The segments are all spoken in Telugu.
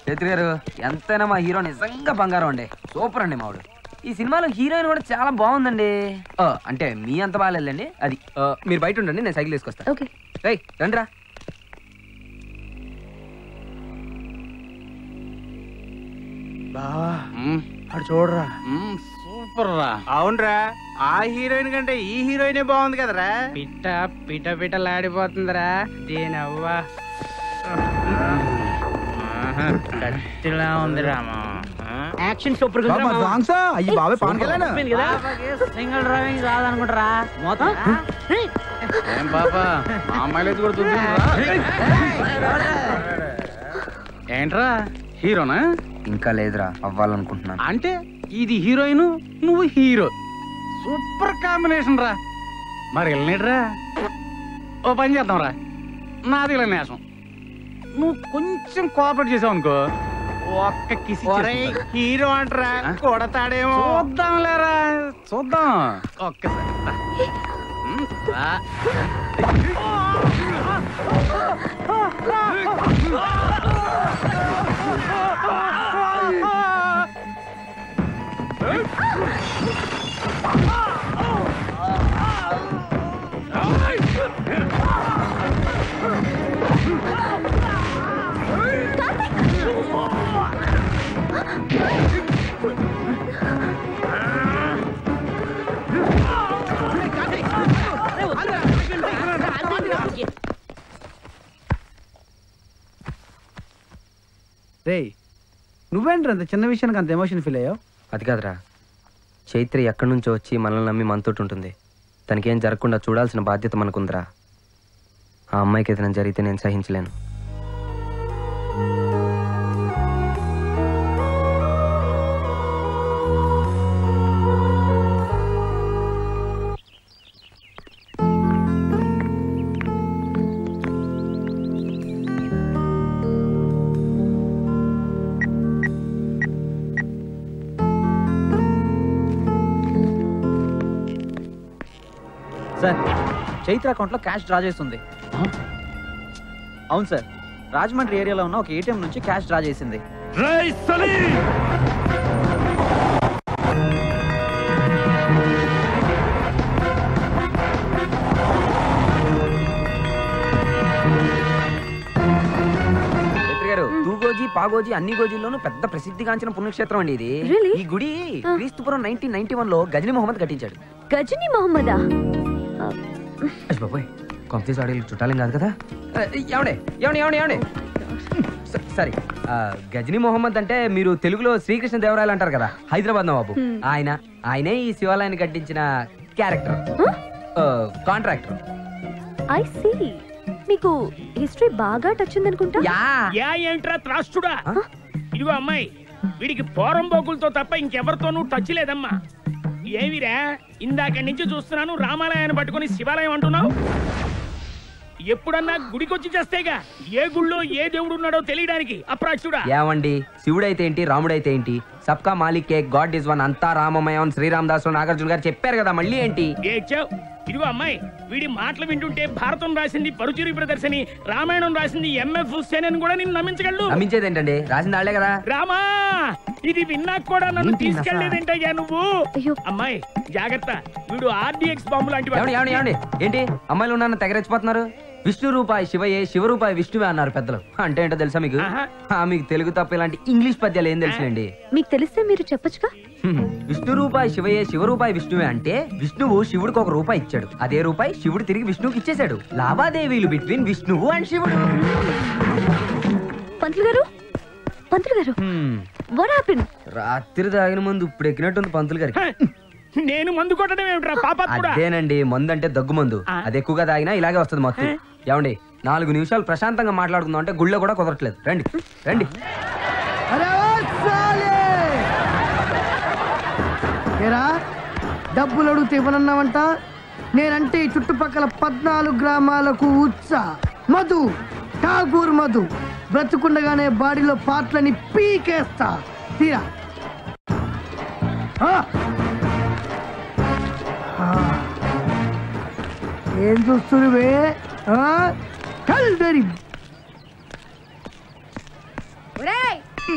చైత్రి గారు ఎంతైనా మా హీరో నిజంగా బంగారం అండి సూపర్ అండి మావాడు ఈ సినిమాలో హీరోయిన్ కూడా చాలా బాగుందండి ఆ, అంటే మీ అంత బాగాలేదండి అది ఆ, మీరు బయట ఉండండి నేను సైకిల్ తీసుకొస్తాను ఓకే రేయ్ రండిరా బావా అటు చూడరా సూపర్ రా అవునరా ఆ హీరోయిన్ కంటే ఈ హీరోయినే బాగుంది కదరా పిట్ట పిట పిటలాడిపోతుందిరా దీని అవ్వ ఆహా, కత్తిలా ఉంది రామా యాక్షన్ సూపర్ సాంగ్స్ అయ్యి బాబాయ్ పవన్ కళ్యాణ్ సింగిల్ డ్రైవింగ్ రాదనుకుంటారా మొత్తం ఏం పాపా మా అమ్మాయిలు అయితే కూడా చూద్దాం ఏంట్రా హీరోనా ఇంకా లేదురా అవ్వాలనుకుంటున్నాను అంటే ఇది హీరోయిన్ నువ్వు హీరో సూపర్ కాంబినేషన్ రా మరి వెళ్ళినట్రా ఓ పని చేద్దాం రా నాది ఇలా నేసం నువ్వు కొంచెం కోఆపరేట్ చేసావు అనుకో ఒక్క కిసి హీరో అంటరా ఆ? కొడతాడేమో చూద్దాం లేరా చూద్దాం ఒక్కసారి రా. ఉమ్, రా. రేయ్ నువ్వేంట్రా అంత చిన్న విషయానికి అంత ఎమోషన్ ఫీల్ అయ్యావు అది కాదురా చైత్రి ఎక్కడి నుంచో వచ్చి మనల్ని నమ్మి మనతోటి ఉంటుంది తనకేం జరగకుండా చూడాల్సిన బాధ్యత మనకుందిరా ఆ అమ్మాయికి ఏదైనా జరిగితే నేను సహించలేను సార్ చైత్ర అకౌంట్లో క్యాష్ డ్రా చేస్తుంది అవును సార్ రాజమండ్రి ఏరియాలో ఉన్న ఒక ఏటీఎం నుంచి క్యాష్ డ్రా చేసింది చైత్రి గారు తూగోజీ పాగోజీ అన్ని గోజీల్లోనూ పెద్ద ప్రసిద్ధిగాంచిన పుణ్యక్షేత్రం అండి ఇది Really? ఈ గుడి ఆ. క్రీస్తుపురం నైన్టీన్ నైన్టీ వన్ లో గజనీ మొహమ్మద్ కట్టించాడు గజనీ మొహమ్మదా అయ్య బాబోయ్ కాంప్లీస్ ఆడియో చుట్టాలేం కాదు కదా ఆ, ఏమండే ఏమండి ఏమండి ఏమండి స- సారీ ఆ, గజనీ మొహమ్మద్ అంటే మీరు తెలుగులో శ్రీకృష్ణ దేవరాయలు అంటారు కదా హైదరాబాద్ నవాబు Hmm. ఆయన ఆయనే ఈ శివాలయాన్ని కట్టించిన క్యారెక్టర్ కాంట్రాక్టర్ ఐ సీ మీకు హిస్టరీ బాగా టచ్ ఉందనుకుంటా యా యా ఏంట్రా త్రాస్తుడా ఆ? ఇదిగో అమ్మాయి వీడికి పోరం బోకులతో తప్ప ఇంకెవరితోనూ టచ్ లేదమ్మా ఏమిరా ఇందాక నుంచి చూస్తున్నాను రామాలయాన్ని పట్టుకొని శివాలయం అంటున్నావు ఎప్పుడన్నా గుడికొచ్చి చేస్తేగా ఏ గుళ్ళో ఏ దేవుడు ఉన్నాడో తెలియడానికి అప్రాచుడా ఏమండి శివుడైతే ఏంటి రాముడైతే ఏంటి సబ్కా మాలిక్ ఏ గాడ్ ఇస్ వన్ అంతా రామమయం శ్రీరామ్ దాసు నాగార్జున గారు చెప్పారు కదా మళ్ళీ ఏంటి ఏడ్చావ్ ఇదిగో అమ్మాయి వీడి మాటలు వింటుంటే భారతం రాసింది పరుచిరి ప్రదర్శని రామాయణం రాసింది ఎంఎఫ్ హుస్సేన్ అని కూడా నేను నమ్మించగలడు నమ్మించేది ఏంటండి రాసింది వాళ్ళే కదా రామా ఇది విన్నాక కూడా నన్ను ఏంటి నస? తీసుకెళ్లేదేంటయ్యా నువ్వు అయ్యో అమ్మాయి జాగ్రత్త వీడు ఆర్డిఎక్స్ బాంబు లాంటి వాడు. ఏమండి ఏమండి ఏమండి ఏంటి అమ్మాయిలు ఉన్నారని తెగరెచ్చిపోతున్నారు విష్ణు రూపాయి శివయే శివ రూపాయి విష్ణువే అన్నారు పెద్దలు అంటే ఏంటో తెలుసా మీకు ఆహా. ఆ, మీకు తెలుగు తప్ప ఇలాంటి ఇంగ్లీష్ పద్యాలు ఏం తెలుసులేండి మీకు తెలిస్తే మీరు చెప్పొచ్చుగా హ్మ్. విష్ణు రూపాయి శివయే శివ రూపాయి విష్ణువే అంటే విష్ణువు శివుడికి ఒక రూపాయి ఇచ్చాడు అదే రూపాయి శివుడు తిరిగి విష్ణువుకి ఇచ్చేశాడు లావాదేవీలు బిట్వీన్ విష్ణువు అండ్ శివుడు పంతులు గారు పంతులు గారు హ్మ్. వాట్ హ్యాపెన్ రాత్రి తాగిన ముందు ఇప్పుడు ఎక్కినట్టుంది పంతులు గారికి హ, నేను మందు కొట్టడం ఏమిట్రా పాపాత్ముడా అదేనండి మందు అంటే దగ్గు మందు ఆ. అది ఎక్కువగా తాగినా ఇలాగే వస్తుంది మొత్తం ఏమండి నాలుగు నిమిషాలు ప్రశాంతంగా మాట్లాడుకుందాం అంటే గుళ్ళో కూడా కుదరట్లేదు రండి రండి ఏరా డబ్బులు అడిగితే ఇవ్వనన్నావంట నేనంటే ఈ చుట్టుపక్కల పద్నాలుగు గ్రామాలకు ఉత్స మధు ఠాగూర్ మధు బ్రతుకుండగానే బాడీలో పాటలని పీకేస్తా తీరా ఆ! ఆ. ఏం చూస్తురువే కల్దరి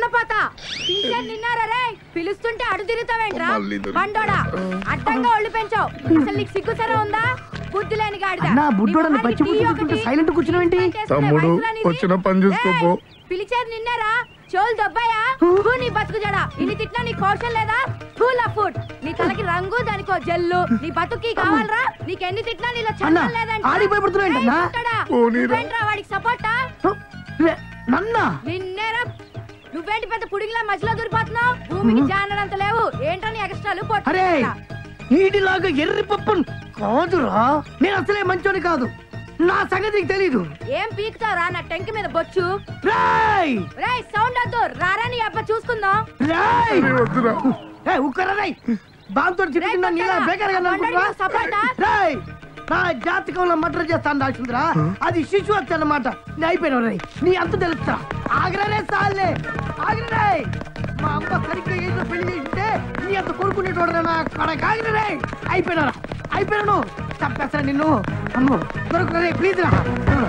తీసుకుపోతా టీచర్ నిన్నారా రే పిలుస్తుంటే అడు తిరుగుతావేంట్రా మళ్ళీ దొరికి- బండోడా అడ్డంగా ఒళ్ళు పెంచావు అసలు నీకు సిగ్గుసరా ఉందా బుద్ధి లేని గాడిద అన్నా, బుడ్డోడని నీ పచ్చి మొహానికి బుద్ధి టీ తింటుంటే silent కూర్చున్నావేంటి? ఒకటి, చేసుకునే తమ్ముడు, వయసురా నీది? వచ్చిన పని చూసుకోపో. ఏయ్, పిలిచేది నిన్నారా చోలు దబ్బాయా హూ నీ బతుకు జడ ఇన్ని తిట్టినా నీ కౌశల్ లేదా ఫుల్ ఆఫ్ ఫుడ్ నీ తలకి రంగు దానికో జల్లు నీ బతుకి కావాలరా నీకు ఎన్ని తిట్టినా నీలో అన్నా, చల్లడం లేదంట ఆడికి భయపడుతున్నావేంటన్నా? ఏయ్, పుట్టడా, పోనీరా. నువ్వేంట్రా వాడికి సపోర్టా రే, నన్నా నిన్నేరా నువ్వేంటి పెద్ద పుడిగిలా మధ్యలో దూరిపోతున్నావు భూమికి జానడంత లేవు ఏంటని ఎక్స్ట్రాలు పొట్టు అరే నీటిలాగా ఎర్రి పప్పన్ కాదురా నేను అసలే మంచోని కాదు నా సంగతి నీకు తెలీదు ఏం పీకుతావురా నా టెంక్ మీద బొచ్చు రేయ్ రేయ్ సౌండ్ వద్దు రారా నీ అబ్బ చూసుకుందాం రేయ్ రే, వద్దురా ఏయ్, ఉక్కరా రేయ్ బాంతో చిన్న నీలా కొట్టరా. బేకారుగా బండని నువ్వు సపోర్టా? రేయ్ నా జాతకంలో మర్డర్ చేస్తాను రాసిందిరా అది శిశు హత్య అన్నమాట నీ అయిపోయినావు రేయ్ నీ అంత తెలుస్తా ఆగ్రనే సాలే ఆగ్రనే మా అమ్మ సరిగ్గా ఏదో పెళ్లి చేసింటే నీ అంత కొడుకునేటోడు నా కడక ఆగ్రనే అయిపోయినారా అయిపోయినాను చంపేస్తా నిన్ను అమ్మో దొరకరా రే ప్లీజ్ రా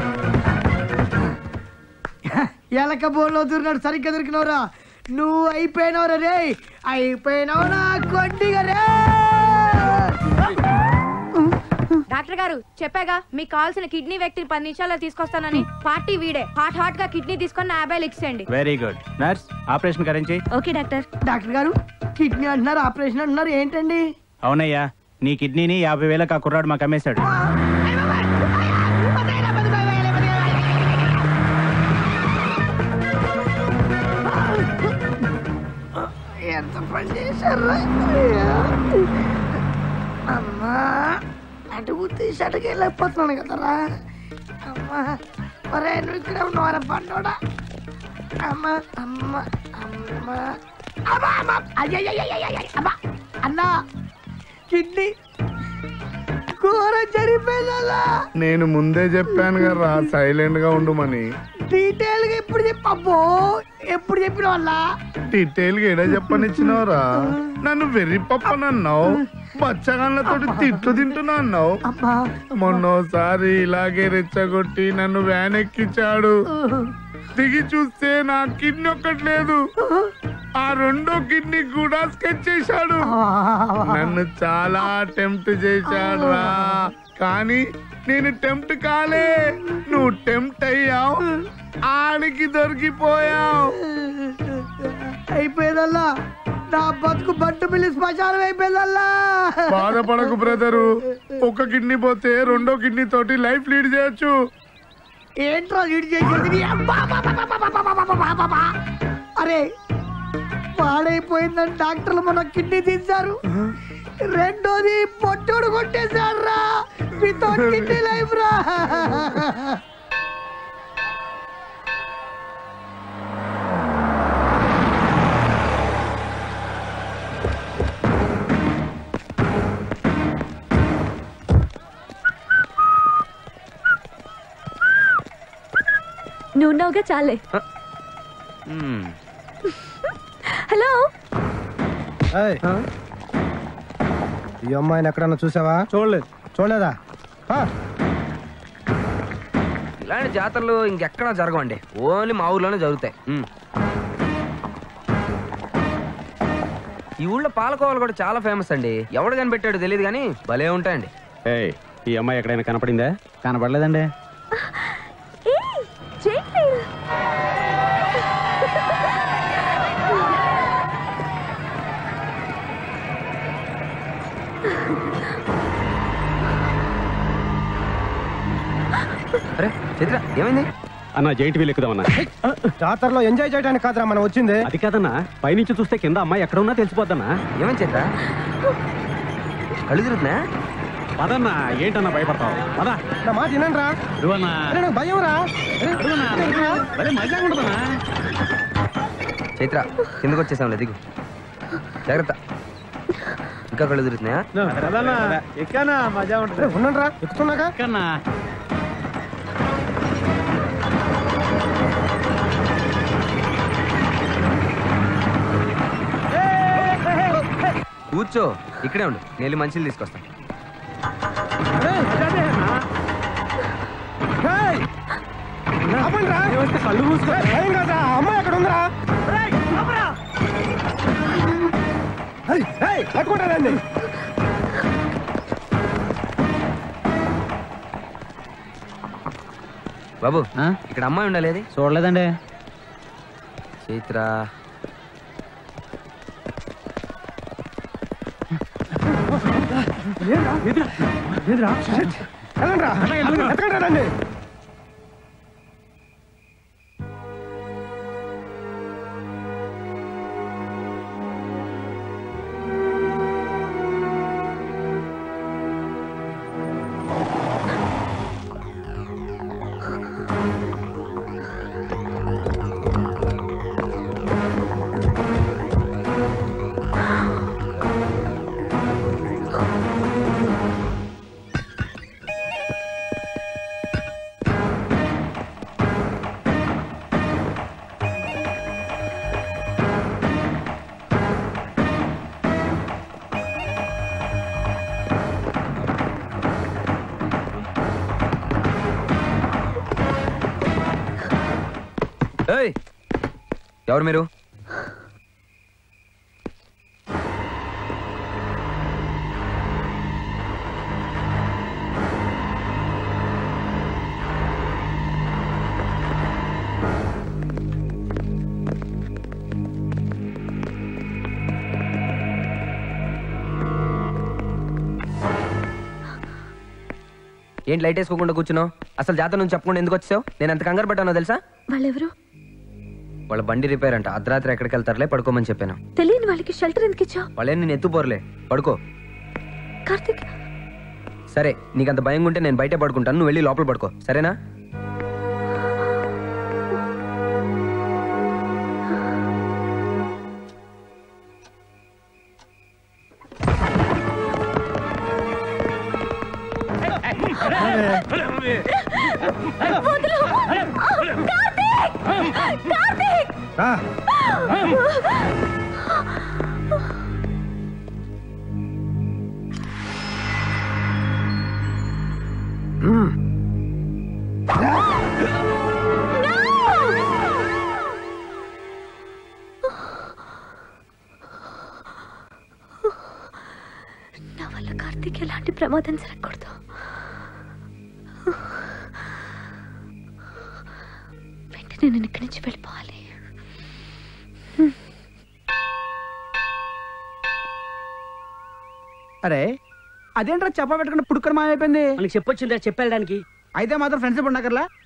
ఎలక బోన్లో దూరినాడు సరిగ్గా దొరికినవరా నువ్వు అయిపోయినవరా రే అయిపోయినావు నా కొండిగా రే డాక్టర్ గారు చెప్పాగా మీకు కావాల్సిన కిడ్నీ వ్యక్తిని పది నిమిషాల్లో తీసుకొస్తానని పార్టీ వీడే హాట్ హాట్ గా కిడ్నీ తీసుకొని నా యాభై ఇచ్చేయండి వెరీ గుడ్ నర్స్ ఆపరేషన్ కరించి ఓకే డాక్టర్ డాక్టర్ గారు కిడ్నీ అంటున్నారు ఆపరేషన్ అంటున్నారు ఏంటండి అవునయ్యా నీ కిడ్నీని యాభై వేలకు ఆ కుర్రాడు మాకు అమ్మేశాడు ఎంత పని చేశారు అమ్మా అడుగు తీసి అడుగు వెళ్ళిపోతున్నాను కదరా అమ్మా ఒరే నువ్వు ఇక్కడ ఉన్నవారా పండోడా అమ్మ అమ్మ అమ్మ అమ్మ అమ్మ అయ్యయ్యయ్యయ్యయ్య, అమ్మ అన్నా కిడ్నీ కూర జరిపోయిందా నేను ముందే చెప్పాను కదా సైలెంట్ గా ఉండమని డీటెయిల్ గా ఎప్పుడు చెప్పబ్బో ఎప్పుడు చెప్పిన వల్ల డీటెయిల్ గా ఏడా చెప్పనిచ్చినవరా నన్ను వెర్రి పప్పనన్నావు బచ్చగాళ్ళతో తిట్లు తింటున్నా అన్నావు అమ్మా మొన్నోసారి ఇలాగే రెచ్చగొట్టి నన్ను వ్యాన్ ఎక్కించాడు దిగి చూస్తే నా కిడ్నీ ఒక్కటి లేదు ఆ రెండో కిడ్నీ కూడా స్కెచ్ చేశాడు నన్ను చాలా టెంప్ట్ చేశాడు రా కానీ నేను టెంప్ట్ కాలే నువ్వు టెంప్ట్ అయ్యావు ఆడికి దొరికిపోయావు అయిపోయేదల్లా నా బతుకు బట్టు పిల్లి శ్మశానం అయిపోయేదల్లా బాధపడకు బ్రదరు ఒక కిడ్నీ పోతే రెండో కిడ్నీ తోటి లైఫ్ లీడ్ చేయొచ్చు ఏంట్రా లీడ్ చేసేది నీ అబ్బా, అబ్బా, అబ్బా, అబ్బా, అబ్బా, అబ్బా, అబ్బా, అబ్బా, అబ్బా. అరే పాడైపోయిందని డాక్టర్లు మన కిడ్నీ తీశారు రెండోది పొట్టుడు కొట్టేశారు రా వితౌట్ కిడ్నీ లైఫ్ రా నువ్వు ఉన్నావుగా చాలే మ్మ్. హలో ఈ అమ్మాయిని ఎక్కడన్నా చూసావా చూడలేదు చూడలేదా ఆ, ఇలాంటి జాతరలు ఇంకెక్కడా జరగవండి ఓన్లీ మా ఊర్లోనే జరుగుతాయి మ్మ్. ఈ ఊళ్ళో పాలకోవాలు కూడా చాలా ఫేమస్ అండి ఎవడు కనిపెట్టాడో తెలియదు కానీ భలే ఉంటాయండి ఏయ్ ఈ అమ్మాయి ఎక్కడైనా కనపడిందా కనపడలేదండి ఏయ్, జైలు. అరే చిత్ర ఏమైంది అన్న జైంట్ వీల్ ఎక్కుదామన్నా జాతరలో ఎంజాయ్ చేయడానికి కాదురా మనం వచ్చింది అది కాదన్నా పైనుంచి చూస్తే కింద అమ్మాయి ఎక్కడ ఉన్నా తెలిసిపోద్దన్నా ఏమైంది చిత్ర కళ్ళు తిరుగుతున్నా పదన్నా ఏంటన్నా భయపడతావు పదా నా మాట వినండి రా ఇదిగోన్నా. నాకు భయం రా ఇదిగోన్నా. భలే మజాగా ఉంటుందన్నా. చైత్ర కిందకు వచ్చేసాంలే దిగు జాగ్రత్త ఇంకా కళ్ళు తిరుగుతున్నాయా ఎక్కానా మజా ఉంటుంది ఉండండి రా ఎక్కుతున్నాగా కన్నా కూర్చో ఇక్కడే ఉండు నేను వెళ్ళి మంచిలు తీసుకొస్తాను ఆపండి రా కళ్ళు మూసుకో భయం కాదా అమ్మాయి అక్కడ ఉందిరా పట్టుకుంటానండి బాబు ఆ? ఇక్కడ అమ్మాయి ఉండలేదు చూడలేదండి చైత్ర వెళ్ళండి రా ఎత్తకండి రండి ఏయ్ ఎవరు మీరు ఏంటి లైట్ వేసుకోకుండా కూర్చున్నావు అసలు జాతర నుంచి చెప్పకుండా ఎందుకు వచ్చావు నేను ఎంత కంగారు పడ్డానో తెలుసా వాళ్ళెవరు వాళ్ళ బండి రిపేర్ అంట అర్ధరాత్రి ఎక్కడికి వెళ్తారులే పడుకోమని చెప్పాను తెలియని వాళ్ళకి షెల్టర్ ఎందుకు ఇచ్చావు వాళ్ళేం నేను ఎత్తుపోరలే పడుకో కార్తిక్ సరే నీకంత భయంగా ఉంటే నేను బయటే పడుకుంటాను నువ్వు వెళ్ళి లోపల పడుకో సరేనా రా నా వల్ల కార్తిక్ ఎలాంటి ప్రమాదం జరగకూడదు వెంటనే నేను ఇక్కడి నుంచి వెళ్ళిపోవాలి అరే అదేంట్రా చెప్ప పెట్టకుండా పుడుకొని మాయమైపోయింది మనకి చెప్పొచ్చిందా చెప్పెళ్ళడానికి అయితే మాత్రం ఫ్రెండ్షిప్ ఉండకర్లా